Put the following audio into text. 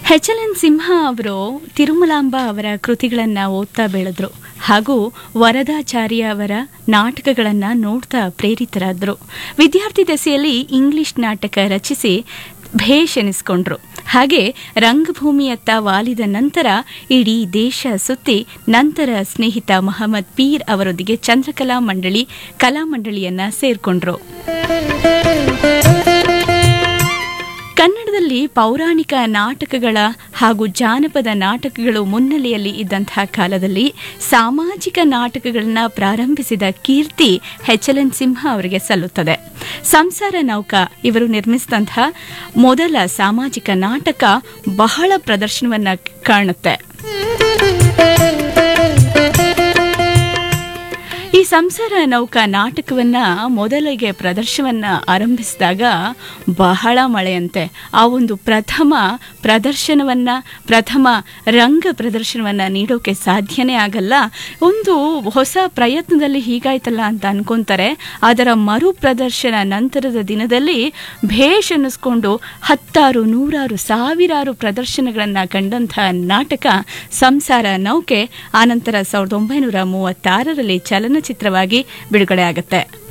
H L N ಸಿಂಹ ಅವರು ತಿರುಮಲಾಂಬ ಅವರ ಕೃತಿಗಳನ್ನು ಓದ್ತಾ ಬೆಳೆದ್ರು ಹಾಗೂ ವರದಾಚಾರ್ಯ ಅವರ ನಾಟಕಗಳನ್ನು ನೋಡ್ತಾ ಪ್ರೇರಿತರಾದರು ವಿದ್ಯಾರ್ಥಿ ದೆಸೆಯಲ್ಲಿ ಇಂಗ್ಲಿಷ್ ನಾಟಕ ರಚಿಸಿ ಭೇಷ್ ಎನಿಸ್ಕೊಂಡ್ರು ಹಾಗೆ ರಂಗಭೂಮಿಯತ್ತ ವಾಲಿದ ನಂತರ ಇಡೀ ದೇಶ ಸುತ್ತಿ ನಂತರ ಸ್ನೇಹಿತ ಮಹಮ್ಮದ್ ಪೀರ್ ಅವರೊಂದಿಗೆ ಚಂದ್ರಕಲಾ ಮಂಡಳಿ ಕಲಾಮಂಡಳಿಯನ್ನ ಸೇರ್ಕೊಂಡ್ರು ಕನ್ನಡದಲ್ಲಿ ಪೌರಾಣಿಕ ನಾಟಕಗಳ ಹಾಗೂ ಜಾನಪದ ನಾಟಕಗಳು ಮುನ್ನೆಲೆಯಲ್ಲಿ ಇದ್ದಂತಹ ಕಾಲದಲ್ಲಿ ಸಾಮಾಜಿಕ ನಾಟಕಗಳನ್ನ ಪ್ರಾರಂಭಿಸಿದ ಕೀರ್ತಿ ಎಚ್ ಎಲ್ ಎನ್ ಸಿಂಹ ಅವರಿಗೆ ಸಲ್ಲುತ್ತದೆ ಸಂಸಾರ ನೌಕಾ ಇವರು ನಿರ್ಮಿಸಿದಂತಹ ಮೊದಲ ಸಾಮಾಜಿಕ ನಾಟಕ ಬಹಳ ಪ್ರದರ್ಶನವನ್ನ ಕಾಣುತ್ತೆ ಈ ಸಂಸಾರ ನೌಕಾ ನಾಟಕವನ್ನ ಮೊದಲಿಗೆ ಪ್ರದರ್ಶನವನ್ನ ಆರಂಭಿಸಿದಾಗ ಬಹಳ ಮಳೆಯಂತೆ ಆ ಒಂದು ಪ್ರಥಮ ಪ್ರದರ್ಶನವನ್ನ ಪ್ರಥಮ ರಂಗ ಪ್ರದರ್ಶನವನ್ನ ನೀಡೋಕೆ ಸಾಧ್ಯನೇ ಆಗಲ್ಲ ಒಂದು ಹೊಸ ಪ್ರಯತ್ನದಲ್ಲಿ ಹೀಗಾಯ್ತಲ್ಲ ಅಂತ ಅನ್ಕೊಂತಾರೆ ಅದರ ಮರು ಪ್ರದರ್ಶನ ನಂತರದ ದಿನದಲ್ಲಿ ಭೇಷ್ ಅನ್ನಿಸ್ಕೊಂಡು ಹತ್ತಾರು ನೂರಾರು ಸಾವಿರಾರು ಪ್ರದರ್ಶನಗಳನ್ನ ಕಂಡಂತಹ ನಾಟಕ ಸಂಸಾರ ನೌಕೆ ಆನಂತರ ಸಾವಿರದ ಒಂಬೈನೂರ ಮೂವತ್ತಾರರಲ್ಲಿ ಚಲನಚಿತ್ರವಾಗಿ ಬಿಡುಗಡೆ ಆಗುತ್ತೆ